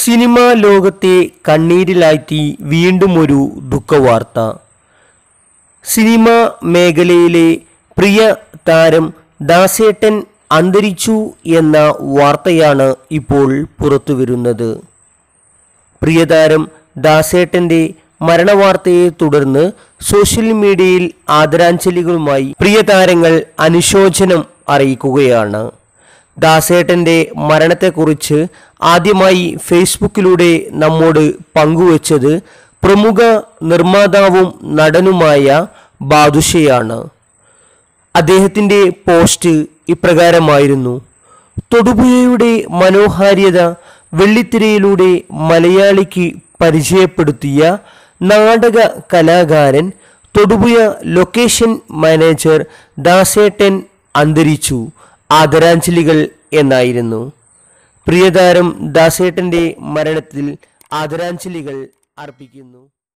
cinema ലോകത്തെ കണ്ണീരിലാഴ്ത്തി വീണ്ടും ഒരു ദുഃഖവാർത്ത സിനിമാ മേഖലയിലെ പ്രിയ താരം ദാസേട്ടൻ അന്തരിച്ചു എന്ന വാർത്തയാണ് ഇപ്പോൾ പുറത്തുവരുന്നത് പ്രിയതാരം ദാസേട്ടന്റെ മരണവാർത്തയെ തുടർന്ന് സോഷ്യൽ മീഡിയയിൽ ആദരാഞ്ജലികളുമായി പ്രിയതാരങ്ങൾ അനുശോചനം അറിയിക്കുകയാണ് ദാസേട്ടന്റെ മരണത്തെക്കുറിച്ച് ആദ്യമായി ഫേസ്ബുക്കിലൂടെ നമ്മോട് പങ്കുവച്ചത് പ്രമുഖ നിർമ്മാതാവും നടനുമായ ബാദുഷയാണ് അദ്ദേഹത്തിൻ്റെ പോസ്റ്റ് ഇപ്രകാരമായിരുന്നു തൊടുപുഴയുടെ മനോഹാരിത വെള്ളിത്തിരയിലൂടെ മലയാളിക്ക് പരിചയപ്പെടുത്തിയ നാടക കലാകാരൻ തൊടുപുഴ ലൊക്കേഷൻ മാനേജർ ദാസേട്ടൻ അന്തരിച്ചു ആദരാഞ്ജലികൾ എന്നായിരുന്നു പ്രിയതാരം ദാസേട്ടൻ്റെ മരണത്തിൽ ആദരാഞ്ജലികൾ അർപ്പിക്കുന്നു